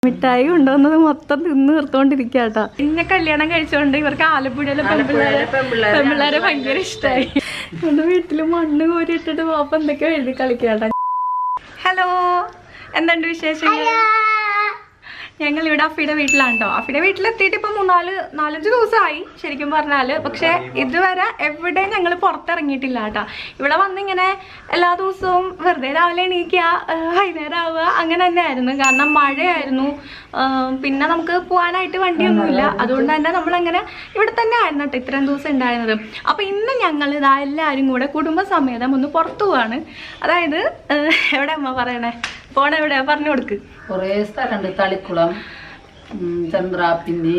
മിഠായി കൊണ്ടുവന്നത് മൊത്തം തിന്ന് തീർത്തോണ്ടിരിക്കാട്ടോ എന്നെ കല്യാണം കഴിച്ചോണ്ട് ഇവർക്ക് ആലപ്പുഴയിലെ പെൺപിള്ളേരെ പെൺപിള്ളേരെ ഭയങ്കര ഇഷ്ടമായി എന്റെ വീട്ടില് മണ്ണ് കോരി ഇട്ടിട്ട് പാപ്പ എന്തൊക്കെയോ എഴുതി കളിക്കാട്ടോ ഹലോ എന്തുണ്ട് വിശേഷങ്ങൾ ഞങ്ങൾ ഇവിടെ അഫിയുടെ വീട്ടിലാണ് കേട്ടോ അഫിയുടെ വീട്ടിലെത്തിയിട്ട് ഇപ്പൊ മൂന്നാല് നാലഞ്ച് ദിവസമായി ശരിക്കും പറഞ്ഞാല് പക്ഷെ ഇതുവരെ എവിടെയും ഞങ്ങൾ പുറത്തിറങ്ങിയിട്ടില്ല കേട്ടോ ഇവിടെ വന്നിങ്ങനെ എല്ലാ ദിവസവും വെറുതെ രാവിലെ എണീക്കുക ആ, വൈകുന്നേരം ആവുക അങ്ങനെ തന്നെ ആയിരുന്നു കാരണം മഴയായിരുന്നു ആ, പിന്നെ നമുക്ക് പോകാനായിട്ട് വണ്ടിയൊന്നുമില്ല അതുകൊണ്ട് തന്നെ നമ്മളങ്ങനെ ഇവിടെ തന്നെ ആയിരുന്നു കേട്ടോ ഇത്രയും ദിവസം ഉണ്ടായിരുന്നത് അപ്പൊ ഇന്ന് ഞങ്ങൾ ഇതാ എല്ലാവരും കൂടെ കുടുംബസമേതം ഒന്ന് പുറത്തു പോവാണ് അതായത് ആ, എവിടെ അമ്മ പറയണേ പോണ എവിടെയാ പറഞ്ഞു കൊടുക്ക് കുറേ സ്ഥലമുണ്ട് തളിക്കുളം ഉം, ചന്ദ്രാപ്പിന്നി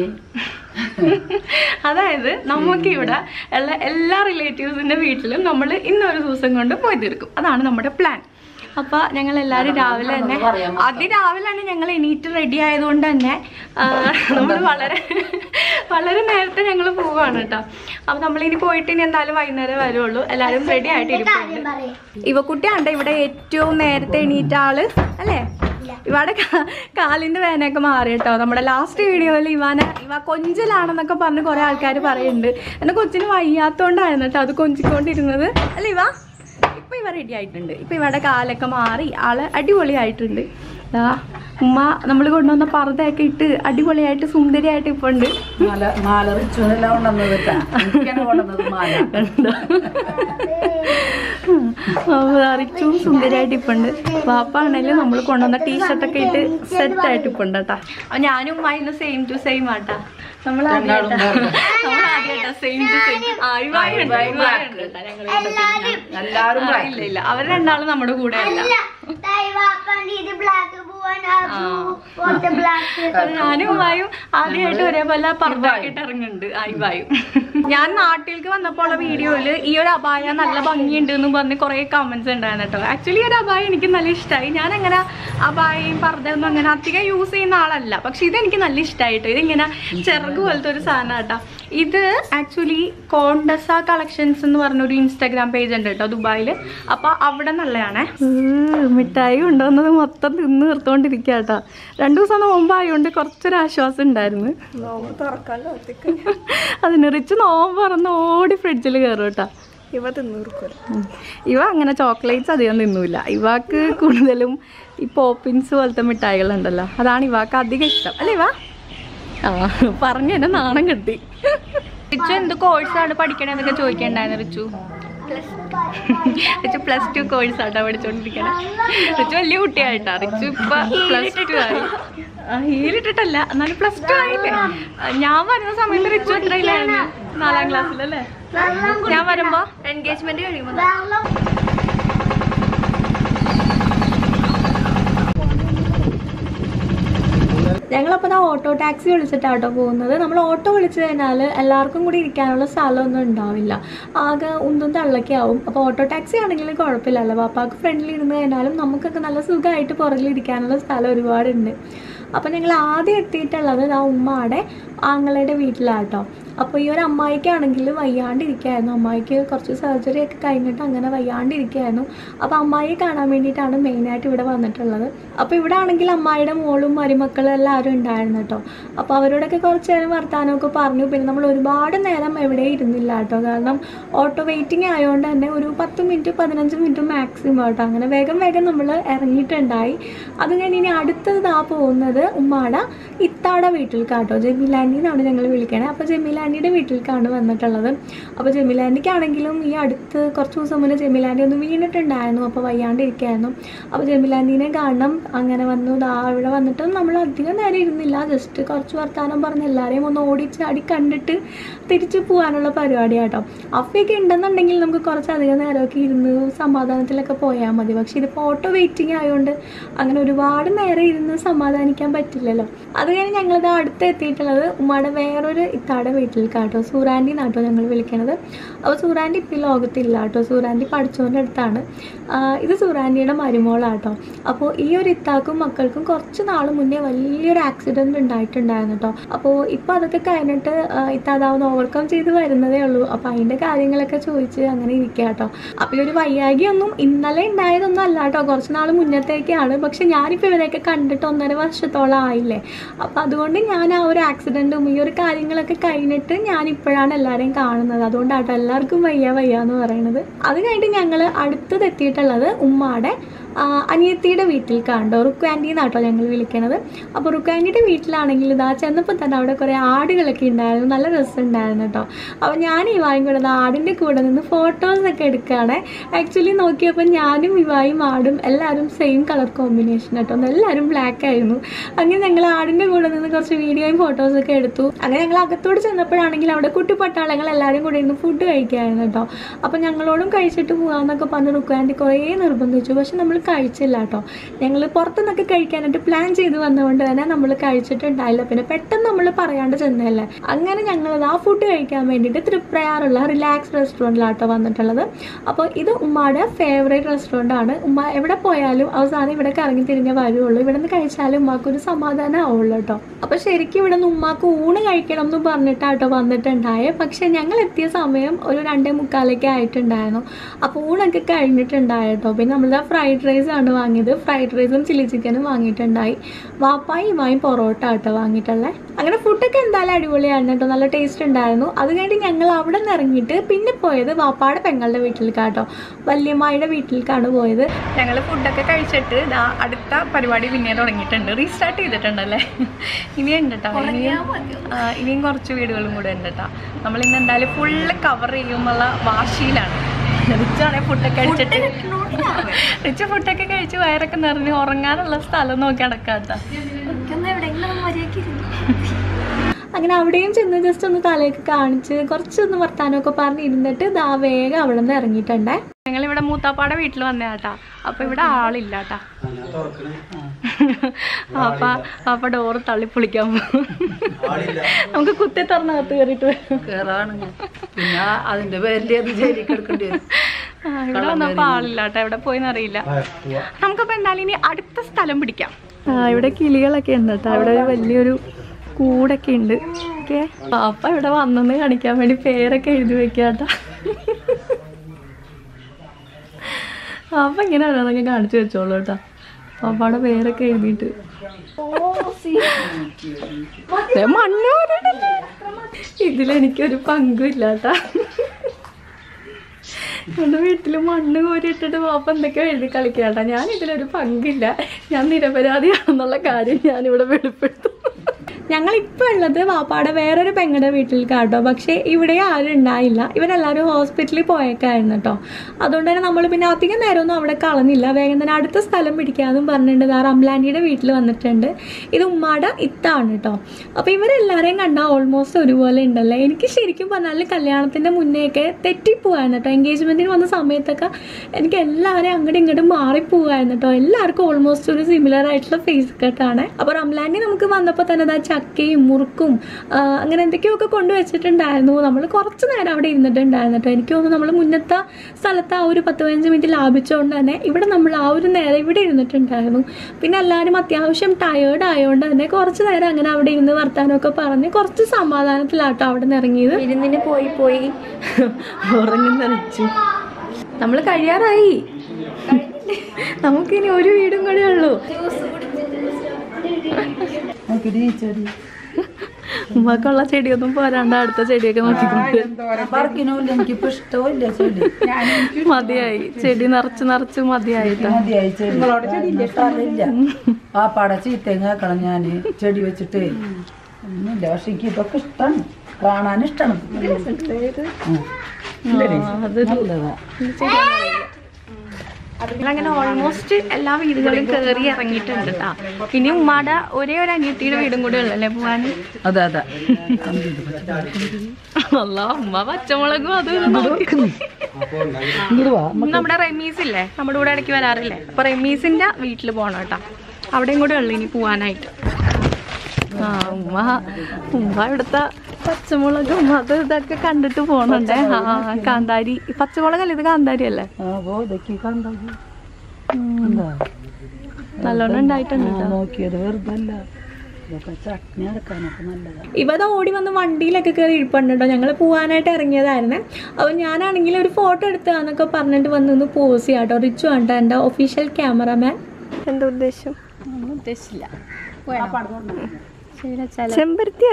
അതായത് നമുക്ക് ഇവിടെ ഉള്ള എല്ലാ റിലേറ്റീവ്സിന്റെ വീട്ടിലും നമ്മൾ ഇന്നൊരു ദിവസം കൊണ്ട് പോയി തീർക്കും അതാണ് നമ്മുടെ പ്ലാൻ അപ്പൊ ഞങ്ങൾ എല്ലാവരും രാവിലെ തന്നെ പറയാൻ അതിരാവിലെ തന്നെ ഞങ്ങൾ എണീറ്റ് റെഡി ആയതുകൊണ്ട് തന്നെ നമ്മൾ വളരെ വളരെ നേരത്തെ ഞങ്ങൾ പോവാണ് കേട്ടോ അപ്പൊ നമ്മൾ ഇനി പോയിട്ട് ഇനി എന്തായാലും വൈകുന്നേരം വരുള്ളൂ എല്ലാവരും റെഡി ആയിട്ട് ഇരിപ്പുണ്ട് ഇവക്കുട്ടിയാണ്ട് ഇവിടെ ഏറ്റവും നേരത്തെ എണീറ്റ ആള് അല്ലേ ഇവയുടെ കാ- കാലിന്റെ വേനയൊക്കെ മാറി കേട്ടോ നമ്മുടെ ലാസ്റ്റ് വീഡിയോയിൽ ഇവാനെ ഇവ കൊഞ്ചലാണെന്നൊക്കെ പറഞ്ഞ് കുറെ ആൾക്കാർ പറയുന്നുണ്ട് എന്റെ കൊച്ചിന് വയ്യാത്തോണ്ടായിരുന്നു കേട്ടോ അത് കൊഞ്ചിക്കൊണ്ടിരുന്നത് അല്ലേ ഇവ ഇപ്പൊ ഇവ റെഡി ആയിട്ടുണ്ട് ഇപ്പൊ ഇവയുടെ കാലൊക്കെ മാറി ആള് അടിപൊളിയായിട്ടുണ്ട് ദാ ഉമ്മ നമ്മൾ കൊണ്ടുവന്ന പർദ്ദയൊക്കെ ഇട്ട് അടിപൊളിയായിട്ട് സുന്ദരിയായിട്ട് ഇപ്പൊ ഉണ്ട് മാല മാല റിച്ചുവെല്ലാം കൊണ്ടുവന്നത് കേട്ടാ എനിക്കാണ് കൊണ്ടുവന്നത് മാല റിച്ചും സുന്ദരിയായിട്ട് ഇപ്പുണ്ട് പാപ്പാണേലും നമ്മൾ കൊണ്ടുവന്ന ടീഷർട്ടൊക്കെ ഇട്ട് സെറ്റ് ആയിട്ട് ഇപ്പുണ്ട് കേട്ടാ അപ്പൊ ഞാനും ഉമ്മായിരുന്നു സെയിം ടു സെയിം ആട്ടാ നമ്മൾ രണ്ടാളും വേറെ. ആദ്യമായിട്ടാ സെയിം ടു സെയിം ആ ഇവായുണ്ട് ഇവായുണ്ട് കേട്ടാ ഞങ്ങൾ എല്ലാരും ആ, ഇല്ല ഇല്ല അവർ രണ്ടാളും നമ്മുടെ കൂടെ അല്ല അത് ഞാനും ഉമ്മായും ആദ്യമായിട്ട് ഒരേപോലെ പർദ്ദാക്കിട്ട് ഇറങ്ങുന്നുണ്ട് ആയിവായും ഞാൻ നാട്ടിലേക്ക് വന്നപ്പോൾ ഉള്ള വീഡിയോയില് ഈ ഒരു അപായ നല്ല ഭംഗിയുണ്ട് എന്ന് പറഞ്ഞ് കുറെ കമന്റ്സ് ഉണ്ടായിരുന്നു കേട്ടോ ആക്ച്വലി ഈ ഒരു അപായ എനിക്ക് നല്ല ഇഷ്ടമായി ഞാൻ അങ്ങനെ അപായയും പർദ്ദയൊന്നും അങ്ങനെ അധികം യൂസ് ചെയ്യുന്ന ആളല്ല പക്ഷെ ഇതെനിക്ക് നല്ല ഇഷ്ടമായിട്ടോ ഇതിങ്ങനെ ചിറക് പോലത്തെ ഒരു സാധനം കേട്ടോ ഇത് ആക്ച്വലി കോണ്ടസ കളക്ഷൻസ് എന്ന് പറഞ്ഞൊരു ഇൻസ്റ്റാഗ്രാം പേജ് ഉണ്ട് കേട്ടോ ദുബായിൽ അപ്പൊ അവിടെ നല്ലതാണേ മിഠായി കൊണ്ടുവന്നത് മൊത്തം തിന്ന് തീർത്തോണ്ടിരിക്കാട്ടോ രണ്ടു ദിവസം നോമ്പായോണ്ട് കുറച്ചൊരു ആശ്വാസം ഉണ്ടായിരുന്നു അതിന് റിച്ച് നോമ്പ് പറഞ്ഞ് ഓടി ഫ്രിഡ്ജിൽ കയറും കേട്ടോ ഇവ തിന്നൂർക്കൂല ഉം. ഇവ അങ്ങനെ ചോക്ലേറ്റ്സ് അധികം തിന്നൂല ഇവാക്ക് കൂടുതലും ഈ പോപ്പിൻസ് പോലത്തെ മിഠായികളുണ്ടല്ലോ അതാണ് ഇവാക്ക് അധികം ഇഷ്ടം അല്ലേ ഇവ ആ പറഞ്ഞു എന്നെ നാണം കെട്ടി റിച്ചു എന്ത് കോഴ്സാണ് പഠിക്കണേന്നൊക്കെ ചോദിക്കണ്ടായിരുന്നു Richu Richu plus two course ആട്ടോ പഠിച്ചോണ്ടിരിക്കണേ റിച്ചു വലിയ കുട്ടിയായിട്ടാ റിച്ചു ഇപ്പൊ പ്ലസ് ടു ആയി ആ, ഹീലിട്ടിട്ടല്ല എന്നാലും പ്ലസ് ടു ആയില്ലേ ആ, ഞാൻ വരുന്ന സമയത്ത് റിച്ചു എത്രയിലായിരുന്നു നാലാം ക്ലാസ്സിലല്ലേ ഞാൻ വരുമ്പോ എൻഗേജ്മെന്റ് കഴിയുമ്പോ ഞങ്ങളപ്പോൾ ആ ഓട്ടോ ടാക്സി വിളിച്ചിട്ടാട്ടോ പോകുന്നത് നമ്മൾ ഓട്ടോ വിളിച്ചു കഴിഞ്ഞാൽ എല്ലാവർക്കും കൂടി ഇരിക്കാനുള്ള സ്ഥലമൊന്നും ഉണ്ടാവില്ല ആകെ ഉന്തും തള്ളൊക്കെ ആവും അപ്പോൾ ഓട്ടോ ടാക്സി ആണെങ്കിൽ കുഴപ്പമില്ലല്ലോ പാപ്പാക്ക് ഫ്രണ്ടിൽ ഇരുന്ന് കഴിഞ്ഞാലും നമുക്കൊക്കെ നല്ല സുഖമായിട്ട് പുറകിൽ ഇരിക്കാനുള്ള സ്ഥലം ഒരുപാടുണ്ട് അപ്പോൾ ഞങ്ങൾ ആദ്യം എത്തിയിട്ടുള്ളത് ആ ഉമ്മയുടെ ആങ്ങളുടെ വീട്ടിലാട്ടോ അപ്പോൾ ഈ ഒരു അമ്മായിക്കാണെങ്കിൽ വയ്യാണ്ടിരിക്കുകയായിരുന്നു അമ്മായിക്ക് കുറച്ച് സർജറി ഒക്കെ കഴിഞ്ഞിട്ട് അങ്ങനെ വയ്യാണ്ടിരിക്കുകയായിരുന്നു അപ്പോൾ അമ്മായിയെ കാണാൻ വേണ്ടിയിട്ടാണ് മെയിനായിട്ട് ഇവിടെ വന്നിട്ടുള്ളത് അപ്പോൾ ഇവിടെ ആണെങ്കിൽ അമ്മായിയുടെ മോളും മരുമക്കളും എല്ലാവരും ഉണ്ടായിരുന്നു കേട്ടോ അപ്പോൾ അവരോടൊക്കെ കുറച്ച് നേരം വർത്തമാനമൊക്കെ പറഞ്ഞു പിന്നെ നമ്മൾ ഒരുപാട് നേരം എവിടെ ഇരുന്നില്ല കേട്ടോ കാരണം ഓട്ടോ വെയിറ്റിംഗ് ആയതുകൊണ്ട് തന്നെ ഒരു പത്ത് മിനിറ്റ് പതിനഞ്ച് മിനിറ്റ് മാക്സിമം കേട്ടോ അങ്ങനെ വേഗം വേഗം നമ്മൾ ഇറങ്ങിയിട്ടുണ്ടായി അത് കഴിഞ്ഞ് ഇനി അടുത്തത് ഇതാ പോകുന്നത് ഉമ്മാട ഇത്താട വീട്ടിൽക്കാട്ടോ ജമീലാൻഡി എന്നാണ് ഞങ്ങൾ വിളിക്കണേ അപ്പോൾ ജമീലാൻഡിയുടെ വീട്ടിലേക്കാണ് വന്നിട്ടുള്ളത് അപ്പോൾ ജമീലാൻഡിക്കാണെങ്കിലും ഈ അടുത്ത് കുറച്ച് ദിവസം മുന്നേ ജമീലാൻഡി ഒന്ന് വീണിട്ടുണ്ടായിരുന്നു അപ്പോൾ വയ്യാണ്ടിരിക്കുകയായിരുന്നു അപ്പോൾ ജമീലാൻഡിനെ കാണണം അങ്ങനെ വന്നു ദാ ഇവിടെ വന്നിട്ട് നമ്മൾ അധികം നേരം ഇരുന്നില്ല ജസ്റ്റ് കുറച്ച് വർത്തമാനം പറഞ്ഞ് എല്ലാവരെയും ഒന്ന് ഓടിച്ചാടി കണ്ടിട്ട് തിരിച്ചു പോകാനുള്ള പരിപാടിയാട്ടോ അഫയൊക്കെ ഉണ്ടെന്നുണ്ടെങ്കിൽ നമുക്ക് കുറച്ചധികം നേരമൊക്കെ ഇരുന്ന് സമാധാനത്തിലൊക്കെ പോയാൽ മതി പക്ഷേ ഇതിപ്പോൾ ഓട്ടോ വെയിറ്റിംഗ് ആയതുകൊണ്ട് അങ്ങനെ ഒരുപാട് നേരം ഇരുന്ന് സമാധാനിക്കാൻ പറ്റില്ലല്ലോ അത് കഴിഞ്ഞ് ഞങ്ങളിത് അടുത്ത് എത്തിയിട്ടുള്ളത് ഉമ്മയുടെ വേറൊരു ഇത്താടെ വീട്ടിലേക്കാട്ടോ സൂറാൻറ്റി എന്നാട്ടോ ഞങ്ങൾ വിളിക്കണത് അപ്പോൾ സൂറാൻറ്റി ഇപ്പം ഈ ലോകത്തില്ല കേട്ടോ സൂറാൻറ്റി പഠിച്ചോൻ്റെ അടുത്താണ് ആ, ഇത് സൂറാൻറ്റിയുടെ മരുമോളാട്ടോ അപ്പോൾ ഈ ഒരു ഇത്താക്കും മക്കൾക്കും കുറച്ച് നാൾ മുന്നേ വലിയൊരു ആക്സിഡൻറ്റ് ഉണ്ടായിട്ടുണ്ടായിരുന്നു കേട്ടോ അപ്പോൾ ഇപ്പോൾ അതൊക്കെ കഴിഞ്ഞിട്ട് ആ, ഇത്ത അതാവുന്ന ഓവർകം ചെയ്ത് വരുന്നതേ ഉള്ളൂ അപ്പോൾ അതിൻ്റെ കാര്യങ്ങളൊക്കെ ചോദിച്ച് അങ്ങനെ ഇരിക്കുക കേട്ടോ അപ്പോൾ ഈ ഒരു വയ്യാകിയൊന്നും ഇന്നലെ ഉണ്ടായതൊന്നും അല്ല കേട്ടോ കുറച്ച് നാൾ മുന്നത്തേക്കാണ് പക്ഷെ ഞാനിപ്പോൾ ഇവരെയൊക്കെ കണ്ടിട്ട് ഒന്നര വർഷത്തോളം ആയില്ലേ അപ്പോൾ അതുകൊണ്ട് ഞാൻ ആ ഒരു ആക്സിഡൻറ്റും ഈ ഒരു കാര്യങ്ങളൊക്കെ കഴിഞ്ഞിട്ട് ഞാൻ ഇപ്പോഴാണ് എല്ലാവരെയും കാണുന്നത് അതുകൊണ്ടാട്ടോ എല്ലാവർക്കും വയ്യ വയ്യ എന്ന് പറയുന്നത് അത് കഴിഞ്ഞിട്ട് ഞങ്ങൾ അടുത്തത് എത്തിയിട്ടുള്ളത് ഉമ്മാടെ ആ, അനിയത്തിയുടെ വീട്ടിൽ കണ്ടോ റുക്കു ആൻറ്റി എന്നാട്ടോ ഞങ്ങൾ വിളിക്കണത് അപ്പോൾ റുക്കു ആൻറ്റിയുടെ വീട്ടിലാണെങ്കിൽ ഇതാ ചെന്നപ്പോൾ തന്നെ അവിടെ കുറേ ആടുകളൊക്കെ ഉണ്ടായിരുന്നു നല്ല രസമുണ്ടായിരുന്നു കേട്ടോ അപ്പോൾ ഞാൻ ഇവായും കൂടെ ദാ ആടിൻ്റെ കൂടെ നിന്ന് ഫോട്ടോസൊക്കെ എടുക്കുകയാണ് ആക്ച്വലി നോക്കിയപ്പോൾ ഞാനും ഇവായും ആടും എല്ലാവരും സെയിം കളർ കോമ്പിനേഷൻ കേട്ടോ എല്ലാവരും ബ്ലാക്ക് ആയിരുന്നു അങ്ങനെ ഞങ്ങൾ ആടിൻ്റെ കൂടെ നിന്ന് കുറച്ച് വീഡിയോയും ഫോട്ടോസൊക്കെ എടുത്തു അങ്ങനെ ഞങ്ങൾ അകത്തോട് ചെന്നപ്പോഴാണെങ്കിൽ അവിടെ കുട്ടിപ്പട്ടാളങ്ങൾ എല്ലാവരും കൂടെ ഇരുന്ന് ഫുഡ് കഴിക്കുകയായിരുന്നു കേട്ടോ അപ്പോൾ ഞങ്ങളോടും കഴിച്ചിട്ട് പോകാമെന്നൊക്കെ പറഞ്ഞ് റുക്കു ആൻറ്റി കുറേ നിർബന്ധിച്ചു പക്ഷെ നമ്മൾ കഴിച്ചില്ല കേട്ടോ ഞങ്ങൾ പുറത്തുനിന്നൊക്കെ കഴിക്കാനായിട്ട് പ്ലാൻ ചെയ്ത് വന്നതുകൊണ്ട് തന്നെ നമ്മൾ കഴിച്ചിട്ടുണ്ടായില്ല പിന്നെ പെട്ടെന്ന് നമ്മൾ പറയാണ്ട് ചെന്നതല്ലേ അങ്ങനെ ഞങ്ങൾ ആ ഫുഡ് കഴിക്കാൻ വേണ്ടിയിട്ട് തൃപ്രയാറുള്ള റിലാക്സ് റെസ്റ്റോറൻറ്റിലാട്ടോ വന്നിട്ടുള്ളത് അപ്പോൾ ഇത് ഉമ്മയുടെ ഫേവറേറ്റ് റെസ്റ്റോറൻ്റ് ആണ് ഉമ്മ എവിടെ പോയാലും അവസാനം ഇവിടെ കറങ്ങി തിരിഞ്ഞേ വരുള്ളൂ ഇവിടെ നിന്ന് കഴിച്ചാലും ഉമ്മാക്ക് ഒരു സമാധാനം ആവുള്ളൂ കേട്ടോ അപ്പോൾ ശരിക്കും ഇവിടെ നിന്ന് ഉമ്മാക്ക് ഊണ് കഴിക്കണം എന്ന് പറഞ്ഞിട്ടാട്ടോ വന്നിട്ടുണ്ടായേ പക്ഷേ ഞങ്ങൾ എത്തിയ സമയം ഒരു രണ്ടേ മുക്കാലൊക്കെ ആയിട്ടുണ്ടായിരുന്നു അപ്പോൾ ഊണൊക്കെ കഴിഞ്ഞിട്ടുണ്ടായിട്ടോ പിന്നെ നമ്മൾ ഫ്രൈഡ് റൈസ് ആണ് വാങ്ങിയത് ഫ്രൈഡ് റൈസും ചില്ലി ചിക്കനും വാങ്ങിയിട്ടുണ്ടായി വാപ്പായും വായും പൊറോട്ട കേട്ടോ വാങ്ങിയിട്ടുള്ളത് അങ്ങനെ ഫുഡൊക്കെ എന്തായാലും അടിപൊളിയായിരുന്നു കേട്ടോ നല്ല ടേസ്റ്റ് ഉണ്ടായിരുന്നു അത് കഴിഞ്ഞ് ഞങ്ങൾ അവിടെ നിന്ന് ഇറങ്ങിയിട്ട് പിന്നെ പോയത് വാപ്പാടെ പെങ്ങളുടെ വീട്ടിലേക്കാട്ടോ വല്യമ്മായുടെ വീട്ടിലേക്കാണ് പോയത് ഞങ്ങൾ ഫുഡൊക്കെ കഴിച്ചിട്ട് ദാ അടുത്ത പരിപാടി പിന്നെ തുടങ്ങിയിട്ടുണ്ട് റീസ്റ്റാർട്ട് ചെയ്തിട്ടുണ്ടല്ലേ ഇനിയും ഉണ്ട് കേട്ടോ ഇനിയും ആ, ഇനിയും കുറച്ച് വീടുകളും കൂടെ ഉണ്ട് കേട്ടോ നമ്മളിന്ന് എന്തായാലും ഫുള്ള് കവർ ചെയ്യുമെന്നുള്ള വാശിയിലാണ് റിച്ചാണെങ്കിൽ ഫുഡൊക്കെ കഴിച്ചിട്ട് റിച്ച് ഫുഡൊക്കെ കഴിച്ച് വയറൊക്കെ നിറഞ്ഞ് ഉറങ്ങാനുള്ള സ്ഥലം നോക്കി അടക്കാട്ടോ അങ്ങനെ അവിടെയും ചെന്ന് ജസ്റ്റ് ഒന്ന് തലയൊക്കെ കാണിച്ച് കുറച്ചൊന്ന് വർത്താനമൊക്കെ പറഞ്ഞ് ഇരുന്നിട്ട് ദാ വേഗം അവിടെ നിന്ന് ഇറങ്ങിയിട്ടുണ്ടേ ഞങ്ങൾ ഇവിടെ മൂത്താപ്പാടെ വീട്ടിൽ വന്നേട്ടാ അപ്പൊ ഇവിടെ ആളില്ല കേട്ടാ അപ്പ അപ്പ ഡോറ് തള്ളി പൊളിക്കാൻ പോകും നമുക്ക് കുത്തി തുറന്നകത്ത് കയറിയിട്ട് വരും കേറാണ് ഞാൻ. പിന്നെ അതിന്റെ പേരിൽ അത് ജയിലിൽ കിടക്കേണ്ടി വരും ആ, ഇവിടെ വന്നപ്പോ ആളില്ല കേട്ടോ എവിടെ പോയിന്ന് അറിയില്ല നമുക്കപ്പോ എന്തായാലും ഇനി അടുത്ത സ്ഥലം പിടിക്കാം ആ ഇവിടെ കിളികളൊക്കെ ഉണ്ട് കേട്ടോ ഇവിടെ ഒരു വലിയൊരു കൂടൊക്കെ ഉണ്ട് ഓക്കെ അപ്പൊ ഇവിടെ വന്നെന്ന് കാണിക്കാൻ വേണ്ടി പേരൊക്കെ എഴുതി വെക്കാട്ടോ അപ്പൊ ഇങ്ങനെ ഓരോന്നൊക്കെ കാണിച്ചു വെച്ചോളൂ കേട്ടോ അപ്പയുടെ പേരൊക്കെ എഴുതിയിട്ട് ദേ മണ്ണ് പോലെയുണ്ടല്ലേ. ഇതിലെനിക്കൊരു പങ്കും ഇല്ലാട്ടാ എൻ്റെ വീട്ടിൽ മണ്ണ് കോരി ഇട്ടിട്ട് പാപ്പ എന്തൊക്കെയോ എഴുതി കളിക്കാട്ടാ ഞാൻ ഇതിലൊരു പങ്കില്ല ഞാൻ നിരപരാധിയാണെന്നുള്ള കാര്യം ഞാനിവിടെ വെളിപ്പെടുത്തും ഞങ്ങളിപ്പോൾ ഉള്ളത് വാപ്പാടെ വേറൊരു പെങ്ങളുടെ വീട്ടിൽ കേട്ടോ പക്ഷേ ഇവിടെ ആരും ഉണ്ടായില്ല ഇവരെല്ലാവരും ഹോസ്പിറ്റലിൽ പോയേക്കായിരുന്നു കേട്ടോ അതുകൊണ്ട് തന്നെ നമ്മൾ പിന്നെ അധികം നേരമൊന്നും അവിടെ കളഞ്ഞില്ല വേഗം തന്നെ അടുത്ത സ്ഥലം പിടിക്കാമെന്നും പറഞ്ഞിട്ടുണ്ട് ആ റംലാൻഡിയുടെ വീട്ടിൽ വന്നിട്ടുണ്ട് ഇത് ഉമ്മാടെ ഇത്താണ് കേട്ടോ അപ്പോൾ ഇവരെല്ലാവരെയും കണ്ടാൽ ഓൾമോസ്റ്റ് ഒരുപോലെ ഉണ്ടല്ലേ എനിക്ക് ശരിക്കും പറഞ്ഞാൽ കല്യാണത്തിൻ്റെ മുന്നേയൊക്കെ തെറ്റിപ്പോവായിരുന്നു കേട്ടോ എൻഗേജ്മെൻറ്റിന് വന്ന സമയത്തൊക്കെ എനിക്ക് എല്ലാവരെയും അങ്ങോട്ടും ഇങ്ങോട്ടും മാറിപ്പോവായിരുന്നു കേട്ടോ എല്ലാവർക്കും ഓൾമോസ്റ്റ് ഒരു സിമിലർ ആയിട്ടുള്ള ഫേസ് കട്ടാണ് അപ്പോൾ റംലാൻഡി നമുക്ക് വന്നപ്പോൾ തന്നെ ദാ ചക്കയും മുറുക്കും ആ, അങ്ങനെ എന്തൊക്കെയൊക്കെ കൊണ്ടുവച്ചിട്ടുണ്ടായിരുന്നു നമ്മൾ കുറച്ച് നേരം അവിടെ ഇരുന്നിട്ടുണ്ടായിരുന്നു കേട്ടോ എനിക്ക് തോന്നുന്നു നമ്മൾ മുന്നത്തെ സ്ഥലത്ത് ആ ഒരു പത്ത് പതിനഞ്ച് മിനിറ്റ് ലാഭിച്ചുകൊണ്ട് തന്നെ ഇവിടെ നമ്മൾ ആ ഒരു നേരം ഇവിടെ ഇരുന്നിട്ടുണ്ടായിരുന്നു പിന്നെ എല്ലാവരും അത്യാവശ്യം ടയേർഡ് ആയതുകൊണ്ട് തന്നെ കുറച്ച് നേരം അങ്ങനെ അവിടെ ഇരുന്ന് വർത്താനമൊക്കെ പറഞ്ഞ് കുറച്ച് സമാധാനത്തിലാട്ടോ അവിടെ നിന്ന് ഇറങ്ങിയത് ഇരുന്നിന് പോയി പോയി ഉറങ്ങുന്നറിച്ചു നമ്മൾ കഴിയാറായി നമുക്കിനി ഒരു വീടും കൂടെ ഉള്ളൂ നോക്കിയിട്ട് ഈ ചെടി ഉമ്മക്കുള്ള ചെടിയൊന്നും പോരാണ്ട് അടുത്ത ചെടിയൊക്കെ നോക്കിക്കൊണ്ട് പറക്കിനുമില്ല എനിക്കിപ്പോ ഇഷ്ടമില്ല ചെടി മതിയായി ചെടി നിറച്ച് നിറച്ച് മതിയായിട്ടാ മതിയായി ചെടി സ്ഥലമില്ല പാപ്പാടെ ചീത്തയും കേൾക്കണം ഞാൻ ചെടി വെച്ചിട്ട് ഒന്നുമില്ല പക്ഷെ എനിക്ക് ഇതൊക്കെ ഇഷ്ടമാണ് കാണാൻ ഇഷ്ടമാണ് നല്ലതാ അങ്ങനെ ഓൾമോസ്റ്റ് എല്ലാ വീടുകളും കയറി ഇറങ്ങിയിട്ടുണ്ട് കേട്ടാ ഇനി ഉമ്മാടെ ഒരേ ഒരു അനിയത്തിയുടെ വീടും കൂടെ ഉള്ളല്ലേ പോവാൻ അതെ അതെ അല്ല ഉമ്മ പച്ചമുളകും അത് ഇത് നോക്കി. നമ്മുടെ റെമീസ് ഇല്ലേ നമ്മുടെ കൂടെ ഇടയ്ക്ക് വരാറില്ലേ അപ്പൊ റെമീസിന്റെ വീട്ടിൽ പോകണം കേട്ടോ അവിടെയും കൂടെ ഉള്ളു ഇനി പോവാനായിട്ട് ആ ഉമ്മ ഉമ്മ ഇവിടുത്തെ പച്ചമുളകും അത് ഇതൊക്കെ കണ്ടിട്ട് പോണുണ്ട് ആ കാന്താരി പച്ചമുളകല്ലേ ഇത് കാന്താരി അല്ലേ ആ പോ ഇതൊക്കെ കണ്ടത് ഉം. എന്താ നല്ലോണം ഉണ്ടായിട്ടുണ്ട് ആ, ട്ടോ. നോക്കിയത് വെറുതെ അല്ല ഇതൊക്കെ ചട്നി അടക്കാനൊക്കെ നല്ലതാണ് ഇവത ഓടി വന്ന് വണ്ടിയിലൊക്കെ കയറി ഇരിപ്പുണ്ട് കേട്ടോ ഞങ്ങൾ പോകാനായിട്ട് ഇറങ്ങിയതായിരുന്നേ അപ്പോൾ ഞാനാണെങ്കിൽ ഒരു ഫോട്ടോ എടുത്താന്നൊക്കെ പറഞ്ഞിട്ട് വന്ന് ഒന്ന് പോസ് ചെയ്യാം കേട്ടോ റിച്ചു ആണ് എൻ്റെ ഒഫീഷ്യൽ ക്യാമറമാൻ എന്താ ഉദ്ദേശം ഉദ്ദേശിച്ചില്ല ചെമ്പരത്തി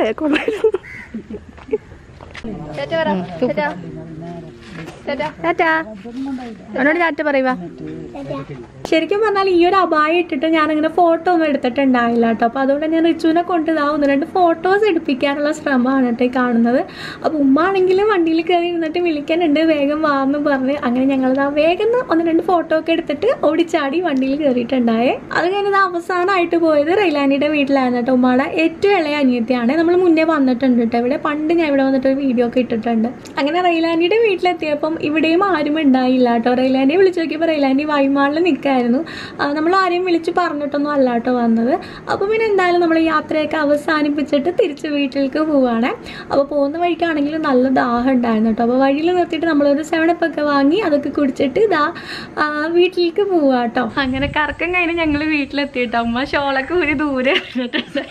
അവനോട് ചാറ്റ പറയുക ശരിക്കും പറഞ്ഞാൽ ഈ ഒരു അപായം ഇട്ടിട്ട് ഞാനിങ്ങനെ ഫോട്ടോ ഒന്നും എടുത്തിട്ടുണ്ടായില്ല കേട്ടോ അപ്പോൾ അതുകൊണ്ട് ഞാൻ റിച്ചുവിനെ കൊണ്ട് ഇതാ ഒന്ന് രണ്ട് ഫോട്ടോസ് എടുപ്പിക്കാനുള്ള ശ്രമമാണ് കേട്ടോ ഈ കാണുന്നത് അപ്പോൾ ഉമ്മ ആണെങ്കിലും വണ്ടിയിൽ കയറി ഇരുന്നിട്ട് വിളിക്കാനുണ്ട് വേഗം വാന്ന് പറഞ്ഞ് അങ്ങനെ ഞങ്ങളിതാ വേഗം ഒന്ന് ഒന്ന് രണ്ട് ഫോട്ടോ ഒക്കെ എടുത്തിട്ട് ഓടിച്ചാടി വണ്ടിയിൽ കയറിയിട്ടുണ്ടായേ അത് കഴിഞ്ഞത് അവസാനമായിട്ട് പോയത് റൈലാനിയുടെ വീട്ടിലായിരുന്നു കേട്ടോ ഉമ്മയുടെ ഏറ്റവും ഇളയ അനിയത്തിയാണ് നമ്മൾ മുന്നേ വന്നിട്ടുണ്ട് കേട്ടോ ഇവിടെ പണ്ട് ഞാൻ ഇവിടെ വന്നിട്ട് ഒരു വീഡിയോ ഒക്കെ ഇട്ടിട്ടുണ്ട് അങ്ങനെ റൈലാനിയുടെ വീട്ടിലെത്തിയപ്പം ഇവിടെയും ആരും ഉണ്ടായില്ല കേട്ടോ റൈലാനിയെ വിളിച്ചു നോക്കിയപ്പോൾ റൈലാനി വൈമാളിൽ നിൽക്കായിരുന്നു നമ്മൾ ആരെയും വിളിച്ച് പറഞ്ഞിട്ടൊന്നും അല്ല കേട്ടോ വന്നത് അപ്പോൾ പിന്നെ എന്തായാലും നമ്മൾ യാത്രയൊക്കെ അവസാനിപ്പിച്ചിട്ട് തിരിച്ച് വീട്ടിലേക്ക് പോവുകയാണ് അപ്പോൾ പോകുന്ന വഴിക്കാണെങ്കിൽ നല്ല ദാഹം ഉണ്ടായിരുന്നു കേട്ടോ അപ്പോൾ വഴിയിൽ നിർത്തിയിട്ട് നമ്മളൊരു സെവനപ്പ് ഒക്കെ വാങ്ങി അതൊക്കെ കുടിച്ചിട്ട് ഇതാ ആ, വീട്ടിലേക്ക് പോവുക കേട്ടോ അങ്ങനെ കറക്കം കഴിഞ്ഞ് ഞങ്ങൾ വീട്ടിലെത്തിയിട്ട് അമ്മ ഷോളൊക്കെ ഒരു ദൂരെ ഇട്ടിട്ടുണ്ട്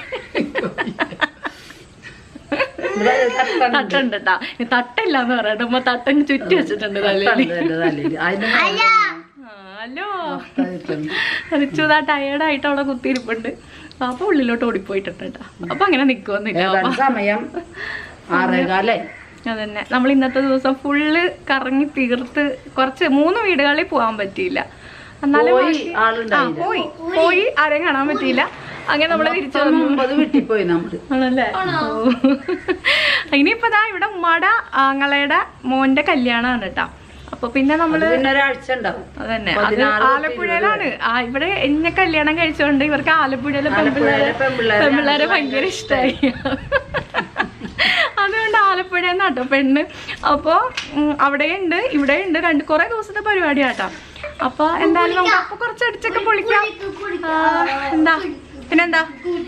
തട്ടുണ്ട് കേട്ടാ തട്ടില്ല എന്ന് പറയട്ടെ അമ്മ തട്ടങ്ങ് ചുറ്റി വെച്ചിട്ടുണ്ട് തലയിൽ ഹലോ റിച്ചുതാ ടയേർഡായിട്ട് അവിടെ കുത്തിയിരിപ്പുണ്ട് അപ്പൊ ഉള്ളിലോട്ട് ഓടിപ്പോയിട്ടുണ്ട് കേട്ടോ അപ്പൊ അങ്ങനെ നിക്കുവന്നില്ല ഏതാണ്ട് സമയം ആറേകാലേ അതന്നെ നമ്മൾ ഇന്നത്തെ ദിവസം ഫുള്ള് കറങ്ങി തീർത്ത് കുറച്ച് മൂന്ന് വീടുകളിൽ പോകാൻ പറ്റിയില്ല എന്നാലും പോയി ബാക്കി- ആ, ആളുണ്ടായില്ല പോയി പോയി ആരെയും കാണാൻ പറ്റിയില്ല അങ്ങനെ നമ്മള് തിരിച്ചു വന്നു ഒമ്പത് വീട്ടിൽ പോയി നമ്മള് ആണല്ലേ ഓ. ഇനിയിപ്പോ ദാ ഇവിടെ ഉമ്മാടെ ആങ്ങളയുടെ മോന്റെ കല്യാണമാണ് കേട്ടാ അപ്പൊ പിന്നെ അത് നമ്മള് പിന്നെ ഒരാഴ്ച ഉണ്ടാവും അതന്നെ അത് പതിനാറ് തൊട്ട് ആലപ്പുഴയിലാണ് ആ ഇവിടെ എന്നെ കല്യാണം കഴിച്ചോണ്ട് ഇവർക്ക് ആലപ്പുഴയിലെ ആലപ്പുഴയിലെ പെൺപിള്ളേരെ പെൺപിള്ളേരെ പെൺപിള്ളേരെ ഭയങ്കര ഇഷ്ടമായി അതുകൊണ്ട് ആലപ്പുഴ നാട്ടോ പെണ്ണ് അപ്പൊ ഉം, അവിടെയുണ്ട് ഇവിടെയുണ്ട് രണ്ട് കുറെ ദിവസത്തെ പരിപാടിയാട്ടോ അപ്പൊ എന്തായാലും നമുക്ക് അപ്പൊ കുറച്ച് അടിച്ചൊക്കെ പൊളിക്കാം ആ, എന്താ പിന്നെന്താ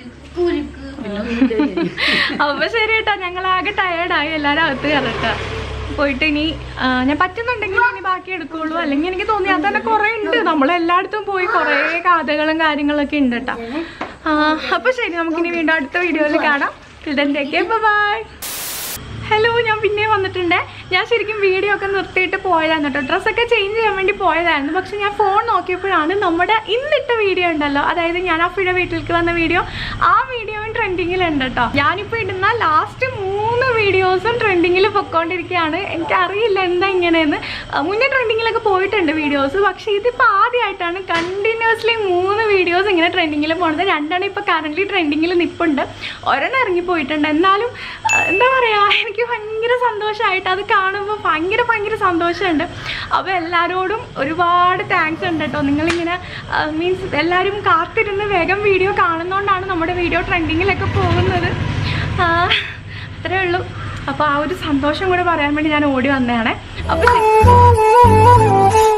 അപ്പൊ ശരി കേട്ടോ ഞങ്ങൾ ആകെ ടയേർഡായി എല്ലാരും അകത്ത് കയറട്ടോ പോയിട്ട് ഇനി ആ, ഞാൻ പറ്റുന്നുണ്ടെങ്കിൽ ഇനി ബാക്കി എടുക്കുള്ളൂ അല്ലെങ്കിൽ എനിക്ക് തോന്നി അത് തന്നെ കുറെ ഉണ്ട് നമ്മൾ എല്ലായിടത്തും പോയി കുറെ കഥകളും കാര്യങ്ങളൊക്കെ ഉണ്ട് കേട്ടോ അപ്പൊ ശരി നമുക്കിനി വീണ്ടും അടുത്ത വീഡിയോയിൽ കാണാം ബൈ ഹലോ ഞാൻ പിന്നെ വന്നിട്ടുണ്ട് ഞാൻ ശരിക്കും വീഡിയോ ഒക്കെ നിർത്തിയിട്ട് പോയതാണ് കേട്ടോ ഡ്രസ്സൊക്കെ ചേഞ്ച് ചെയ്യാൻ വേണ്ടി പോയതായിരുന്നു പക്ഷെ ഞാൻ ഫോൺ നോക്കിയപ്പോഴാണ് നമ്മുടെ ഇന്നിട്ട വീഡിയോ ഉണ്ടല്ലോ അതായത് ഞാൻ അഫിയുടെ വീട്ടിലേക്ക് വന്ന വീഡിയോ ആ വീഡിയോയും ട്രെൻഡിങ്ങിലുണ്ട് കേട്ടോ ഞാനിപ്പോൾ ഇടുന്ന ലാസ്റ്റ് മൂന്ന് വീഡിയോസും ട്രെൻഡിങ്ങിൽ പൊക്കോണ്ടിരിക്കുകയാണ് എനിക്കറിയില്ല എന്താ ഇങ്ങനെയെന്ന് ആ, മുന്നേ ട്രെൻഡിങ്ങിലൊക്കെ പോയിട്ടുണ്ട് വീഡിയോസ് പക്ഷേ ഇതിപ്പോൾ ആദ്യമായിട്ടാണ് കണ്ടിന്യൂസ്ലി മൂന്ന് വീഡിയോസ് ഇങ്ങനെ ട്രെൻഡിങ്ങിൽ പോകുന്നത് രണ്ടെണ്ണം ഇപ്പോൾ കറൻ്റ് ട്രെൻഡിങ്ങിൽ നിൽപ്പുണ്ട് ഒരെണ്ണം ഇറങ്ങി പോയിട്ടുണ്ട് എന്നാലും ആ, എന്താ പറയുക എനിക്ക് ഭയങ്കര സന്തോഷമായിട്ട് അത് കാണുമ്പോൾ ഭയങ്കര ഭയങ്കര സന്തോഷമുണ്ട് അപ്പോൾ എല്ലാവരോടും ഒരുപാട് താങ്ക്സ് ഉണ്ട് കേട്ടോ നിങ്ങളിങ്ങനെ മീൻസ് എല്ലാവരും കാത്തിരുന്ന് വേഗം വീഡിയോ കാണുന്നതുകൊണ്ടാണ് നമ്മുടെ വീഡിയോ ട്രെൻഡിങ്ങിലൊക്കെ പോകുന്നത് ആ, അത്രേ ഉള്ളൂ അപ്പോൾ ആ ഒരു സന്തോഷം കൂടെ പറയാൻ വേണ്ടി ഞാൻ ഓടി വന്നതാണ് അപ്പോൾ